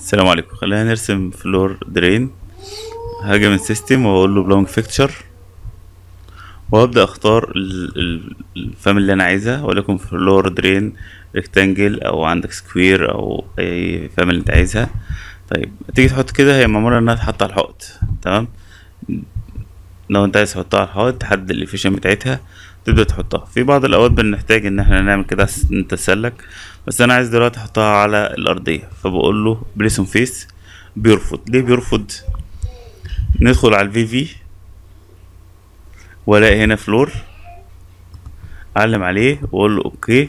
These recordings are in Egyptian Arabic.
السلام عليكم خلينا نرسم فلور درين هاجي من سيستم واقول له بلونج فيكتشر وابدا اختار ال- ال- الفام اللي انا عايزها وليكن فلور درين ريكتانجل او عندك سكوير او اي فام اللي انت عايزها طيب تيجي تحط كده هي معموله انها تتحط على الحائط تمام لو انت عايز تحطها على الحائط تحدد الافيشن بتاعتها تبدا تحطها في بعض الاوقات بنحتاج ان احنا نعمل كده عشان نتسلك بس انا عايز دلوقتي احطها على الارضيه فبقول له بليسون فيس بيرفض ليه بيرفض ندخل على الفي في والاقي هنا فلور اعلم عليه واقول له اوكي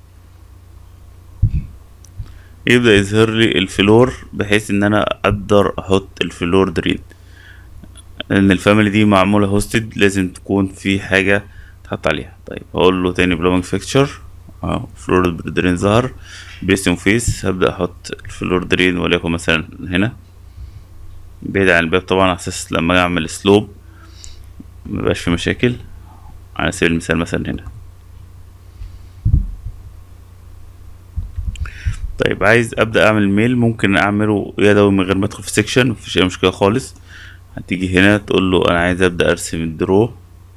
يبدا يظهر لي الفلور بحيث ان انا اقدر احط الفلور درين لان الفاميلي دي معموله هوستد لازم تكون في حاجه تحط عليها طيب هقول له تاني بلومينج فيكتشر اهو فلور درين ظهر بيستم فيس هبدا احط الفلور درين وليكن مثلا هنا بعيد عن الباب طبعا على اساس لما اجي اعمل سلوب مبقاش في مشاكل على سبيل المثال مثلا هنا طيب عايز ابدا اعمل ميل ممكن اعمله يدوي من غير ما ادخل في سيكشن مفيش اي مشكله خالص هتيجي هنا تقول له انا عايز ابدا ارسم الدرو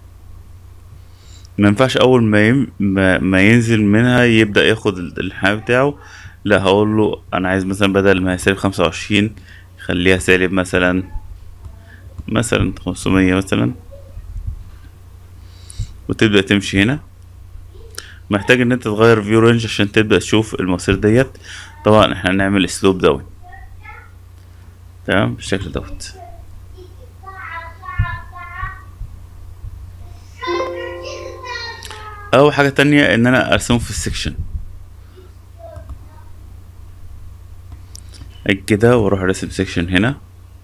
ما ينفعش اول ما, يم... ما ما ينزل منها يبدا ياخد الانحناء بتاعه لا هقول له انا عايز مثلا بدل ما هي سالب خمسة وعشرين خليها سالب مثلا مثلا خمسمية مثلا وتبدأ تمشي هنا محتاج ان انت تغير فيو رينج عشان تبدأ تشوف المصير ديت طبعا احنا هنعمل سلوب داون تمام بالشكل دوت او حاجة تانية ان انا ارسمه في السكشن اجي كده واروح ارسم سكشن هنا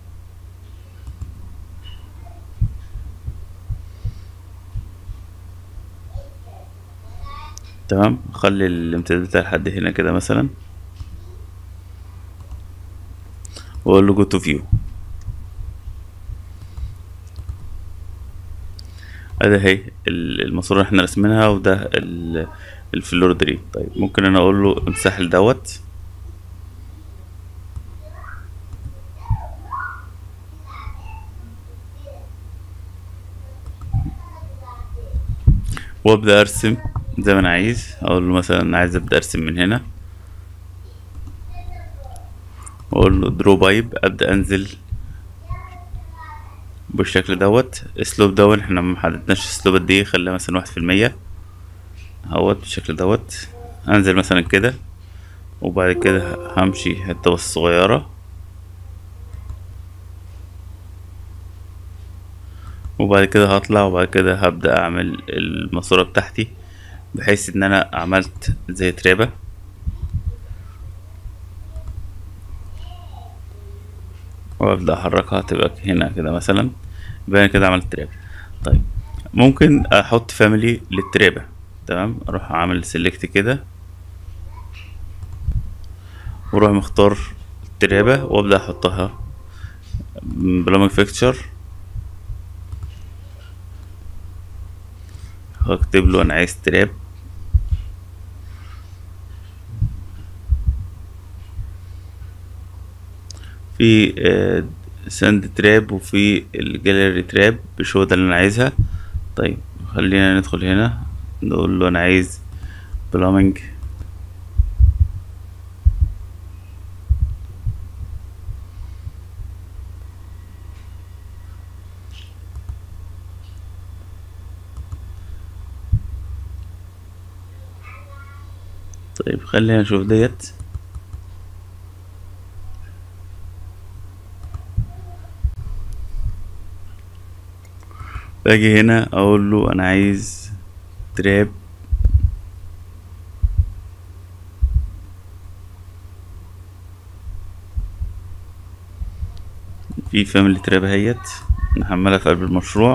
تمام اخلي الامتداد بتاعي لحد هنا كده مثلا واقول له جو تو فيو ادي اهي ال- الماسوره اللي احنا رسمينها وده ال- الفلور دري طيب ممكن انا اقول له امسح لي دوت وابدا ارسم زي ما انا عايز اقول له مثلا عايز ابدا ارسم من هنا واقول له درو بايب ابدا انزل بالشكل دوت اسلوب دون احنا ما حددناش الاسلوب قد ايه خليها مثلا واحد في المية اهوت بالشكل دوت انزل مثلا كده وبعد كده همشي حتة بس صغيرة وبعد كده هطلع وبعد كده هبدأ اعمل الماسورة بتاعتي بحيث ان انا عملت زي ترابة وابدأ احركها تبقى هنا كده مثلا يبقى انا كده عملت ترابة طيب ممكن احط فاميلي للترابة تمام اروح اعمل سيلكت كده واروح مختار الترابة وابدأ احطها بلومينج فيكتشر هكتب له انا عايز تراب في آه، ساند تراب وفي الجاليري تراب مش هو ده اللي انا عايزها طيب خلينا ندخل هنا نقول له انا عايز بلومينج طيب خلينا نشوف ديت باجي هنا اقول له انا عايز تراب في فاميلي تراب اهيت نحملها في قلب المشروع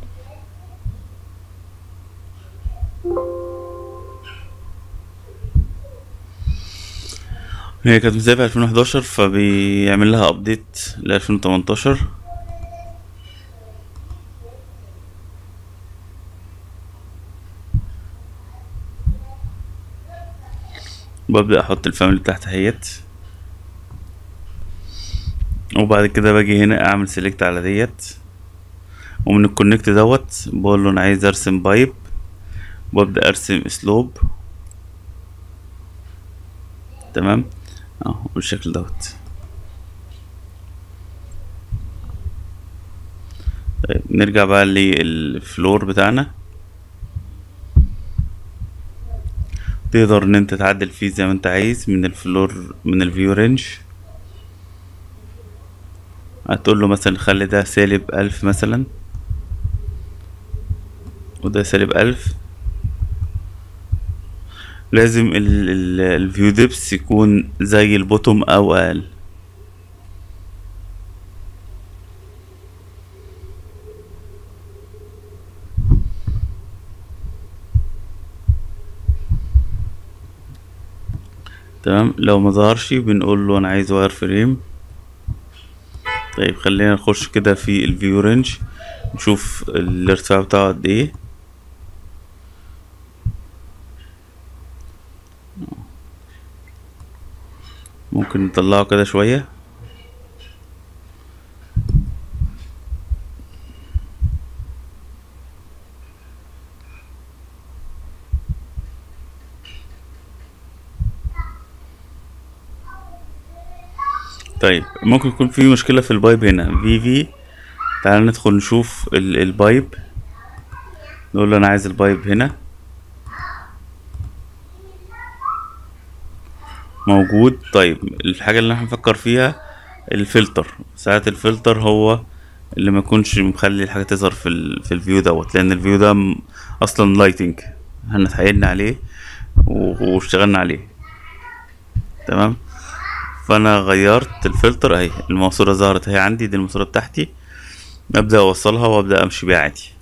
هي كانت مزايا في 2011 فبيعمل لها ابديت ل 2018 ببدأ احط الفاميلي بتاعتي اهيت وبعد كده باجي هنا اعمل سيلكت على ديت ومن الكونكت دوت بقول له انا عايز ارسم بايب وابدا ارسم اسلوب تمام اهو بالشكل دوت طيب نرجع بقى للفلور بتاعنا تقدر ان انت تعدل فيه زي ما انت عايز من الفلور من الفيو رينج هتقول له مثلا خلي ده سالب ألف مثلا وده سالب ألف لازم الفيو ديبس يكون زي البوتوم او اقل تمام لو ما ظهرش بنقول له انا عايز واير فريم طيب خلينا نخش كده في الفيو رينج نشوف الارتفاع بتاعه قد ايه ممكن نطلعه كده شوية طيب ممكن يكون في مشكلة في البايب هنا في في تعال ندخل نشوف ال- البايب نقول له انا عايز البايب هنا موجود طيب الحاجة اللي احنا نفكر فيها الفلتر ساعات الفلتر هو اللي ما يكونش مخلي الحاجة تظهر في ال في الفيو دوت لان الفيو ده م- اصلا لايتنج احنا اتحايلنا عليه و- واشتغلنا عليه تمام فانا غيرت الفلتر اهي الماسورة ظهرت اهي عندي دي الماسورة بتاعتي ابدا اوصلها وابدا امشي بيها عادي